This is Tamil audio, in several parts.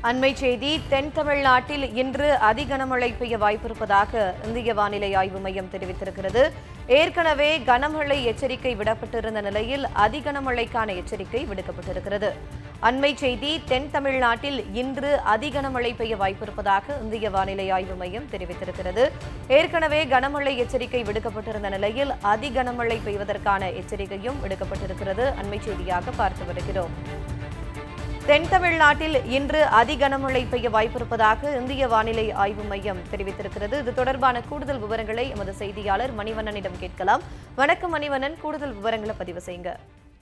அண்மை செய்தி தென் தமிழ்நாட்டில் இன்று அதி கனமழை பெய்ய வாய்ப்பிருப்பதாக இந்திய வானிலை ஆய்வு மையம் தெரிவித்திருக்கிறது ஏற்கனவே கனமழை எச்சரிக்கை விடப்பட்டிருந்த நிலையில் அதி கனமழைக்கான எச்சரிக்கை விடுக்கப்பட்டிருக்கிறது அண்மை செய்தி தென் தமிழ்நாட்டில் இன்று அதி கனமழை பெய்ய வாய்ப்பிருப்பதாக இந்திய வானிலை ஆய்வு மையம் தெரிவித்திருக்கிறது ஏற்கனவே கனமழை எச்சரிக்கை விடுக்கப்பட்டிருந்த நிலையில் அதி கனமழை பெய்வதற்கான எச்சரிக்கையும் விடுக்கப்பட்டிருக்கிறது அண்மை செய்தியாக பார்த்து வருகிறோம் தென் தமிழ்நாட்டில் இன்று அதி கனமழை பெய்ய வாய்ப்பிருப்பதாக இந்திய வானிலை ஆய்வு மையம் தெரிவித்திருக்கிறது இது தொடர்பான கூடுதல் விவரங்களை எமது செய்தியாளர் மணிவண்ணனிடம் கேட்கலாம் வணக்கம் மணிவண்ணன் கூடுதல் விவரங்களை பதிவு செய்யுங்க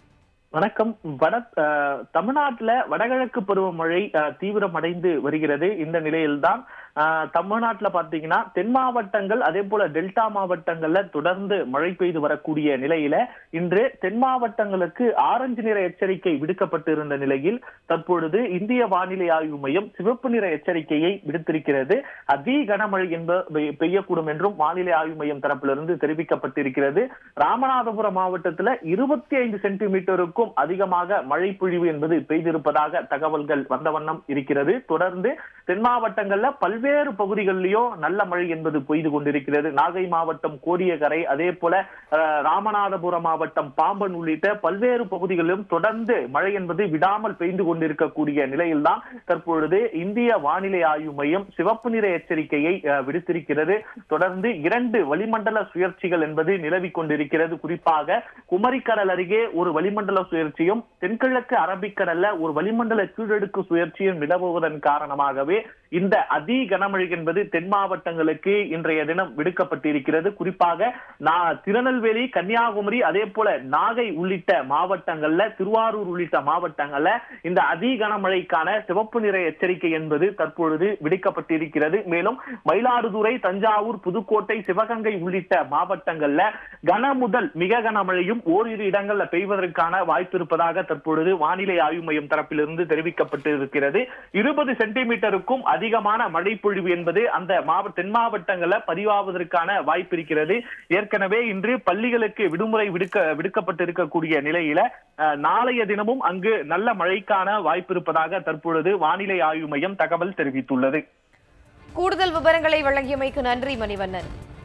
வணக்கம் வட அஹ், தமிழ்நாட்டுல வடகிழக்கு பருவமழை அஹ், தீவிரமடைந்து வருகிறது இந்த நிலையில்தான் அஹ், தமிழ்நாட்டுல பாத்தீங்கன்னா தென் மாவட்டங்கள் அதே போல டெல்டா மாவட்டங்கள்ல தொடர்ந்து மழை பெய்து வரக்கூடிய நிலையில இன்று தென் மாவட்டங்களுக்கு ஆரஞ்சு நிற எச்சரிக்கை விடுக்கப்பட்டிருந்த நிலையில் தற்பொழுது இந்திய வானிலை ஆய்வு மையம் சிவப்பு நிற எச்சரிக்கையை விடுத்திருக்கிறது அதி கனமழை என்ப பெய்- பெய்யக்கூடும் என்றும் வானிலை ஆய்வு மையம் தரப்பிலிருந்து தெரிவிக்கப்பட்டிருக்கிறது ராமநாதபுரம் மாவட்டத்துல இருபத்தி ஐந்து சென்டிமீட்டருக்கும் அதிகமாக மழை பொழிவு என்பது பெய்திருப்பதாக தகவல்கள் வந்த வண்ணம் இருக்கிறது தொடர்ந்து தென் மாவட்டங்கள்ல பல்வேறு பகுதிகளிலும் நல்ல மழை என்பது பெய்து கொண்டிருக்கிறது நாகை மாவட்டம் கோடியக்கரை அதே போல அஹ், ராமநாதபுரம் மாவட்டம் பாம்பன் உள்ளிட்ட பல்வேறு பகுதிகளிலும் தொடர்ந்து மழை என்பது விடாமல் பெய்து கொண்டிருக்கக்கூடிய நிலையில்தான் தற்பொழுது இந்திய வானிலை ஆய்வு மையம் சிவப்பு நிற எச்சரிக்கையை அஹ், விடுத்திருக்கிறது தொடர்ந்து இரண்டு வளிமண்டல சுழற்சிகள் என்பது நிலவிக் கொண்டிருக்கிறது குறிப்பாக குமரிக்கடல் அருகே ஒரு வளிமண்டல சுழற்சியும் தென்கிழக்கு அரபிக்கடல்ல ஒரு வளிமண்டல கீழடுக்கு சுழற்சியும் நிலவுவதன் காரணமாகவே இந்த அதி கனமழை என்பது தென் மாவட்டங்களுக்கு இன்றைய தினம் விடுக்கப்பட்டிருக்கிறது குறிப்பாக நா- திருநெல்வேலி கன்னியாகுமரி அதே போல நாகை உள்ளிட்ட மாவட்டங்கள்ல திருவாரூர் உள்ளிட்ட மாவட்டங்கள்ல இந்த அதி கனமழைக்கான சிவப்பு நிற எச்சரிக்கை என்பது தற்பொழுது விடுக்கப்பட்டிருக்கிறது மேலும் மயிலாடுதுறை தஞ்சாவூர் புதுக்கோட்டை சிவகங்கை உள்ளிட்ட மாவட்டங்கள்ல கன முதல் மிக கனமழையும் ஓரிரு இடங்கள்ல பெய்வதற்கான வாய்ப்பு இருப்பதாக தற்பொழுது வானிலை ஆய்வு மையம் தரப்பிலிருந்து தெரிவிக்கப்பட்டிருக்கிறது இருபது சென்டிமீட்டருக்கும் அதிகமான மழை பொழிவு என்பது அந்த மாவட்ட தென் மாவட்டங்கள்ல பதிவாவதற்கான வாய்ப்பு இருக்கிறது ஏற்கனவே இன்று பள்ளிகளுக்கு விடுமுறை விடுக்க விடுக்கப்பட்டிருக்கக்கூடிய நிலையில அஹ், நாளைய தினமும் அங்கு நல்ல மழைக்கான வாய்ப்பு இருப்பதாக தற்பொழுது வானிலை ஆய்வு மையம் தகவல் தெரிவித்துள்ளது கூடுதல் விவரங்களை வழங்கியமைக்கு நன்றி மணிவண்ணன்